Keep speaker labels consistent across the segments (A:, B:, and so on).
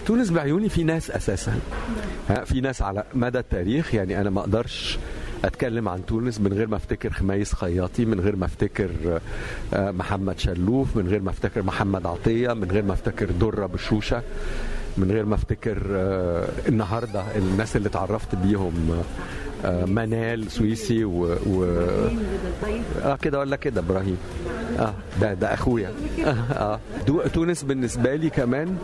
A: تونس بعيوني في ناس اساسا ها في ناس على مدى التاريخ يعني انا ما اقدرش اتكلم عن تونس من غير ما افتكر خميس خياطي من غير ما افتكر آه، محمد شلوف من غير ما افتكر محمد عطيه من غير ما افتكر دره بشوشه من غير ما افتكر آه، النهارده الناس اللي اتعرفت بيهم آه، منال سويسي و, و... اه كده ولا كده ابراهيم اه ده ده اخويا اه, آه. دو- تونس بالنسبه لي كمان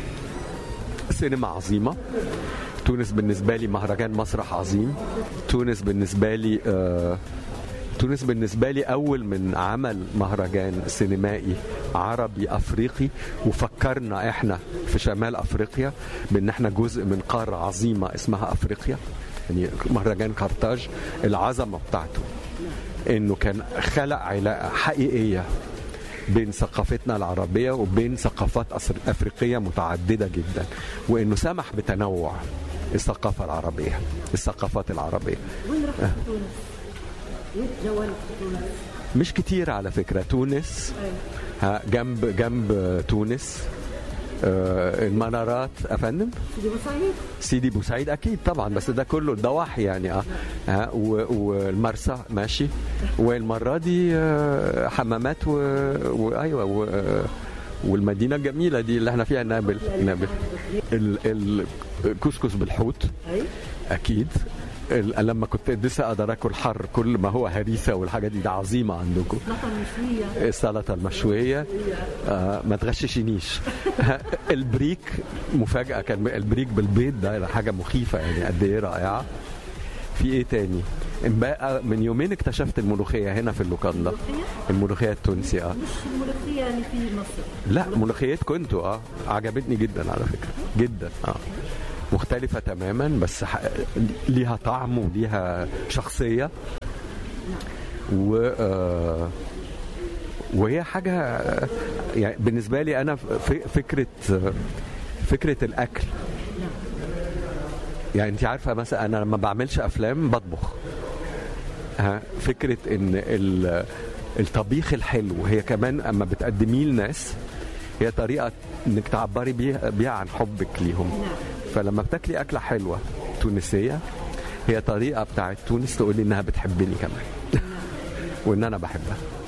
A: سينما عظيمه تونس بالنسبه لي مهرجان مسرح عظيم تونس بالنسبه لي آه تونس بالنسبه لي اول من عمل مهرجان سينمائي عربي افريقي وفكرنا احنا في شمال افريقيا بان احنا جزء من قاره عظيمه اسمها افريقيا يعني مهرجان قرطاج العظمه بتاعته انه كان خلق علاقه حقيقيه بين ثقافتنا العربية وبين ثقافات أصر- أفريقية متعددة جدا وإنه سمح بتنوع الثقافة العربية الثقافات العربية
B: وين رحت في تونس؟ وين تجولت في تونس؟
A: مش كتير على فكرة تونس ها جنب جنب تونس آه، المنارات أفندم
B: سيدي بوسعيد
A: سيدي بوسعيد اكيد طبعا بس ده كله الضواحي يعني اه ها و- والمرسى ماشي والمره دي آه، حمامات و... وايوه و... آه، والمدينه الجميله دي اللي احنا فيها نابل نابل ال- الكسكس بالحوت
B: اي
A: اكيد ال- لما كنت لسه اقدر اكل حر كل ما هو هريسه والحاجات دي ده عظيمه عندكم
B: سلطه مشويه
A: السلطه المشويه آه ما تغششنيش البريك مفاجاه كان البريك بالبيض ده حاجه مخيفه يعني قد ايه رائعه في ايه تاني بقى من يومين اكتشفت الملوخيه هنا في اللوكاندا الملوخيه التونسي اه
B: مش الملوخيه اللي في مصر
A: لا ملوخيتكم انتوا اه عجبتني جدا على فكره جدا اه مختلفة تماما بس ح... ليها طعم وليها شخصية و آه، وهي حاجة آه، يعني بالنسبة لي أنا ف- فكرة آه، فكرة الأكل يعني أنت عارفة مثلا أنا لما بعملش أفلام بطبخ ها فكرة إن ال- الطبيخ الحلو هي كمان أما بتقدميه لناس هي طريقة إنك تعبري بيها, بيها عن حبك ليهم فلما بتاكلي أكلة حلوة تونسية هي طريقة بتاعت تونس تقولي إنها بتحبني كمان وإن أنا بحبها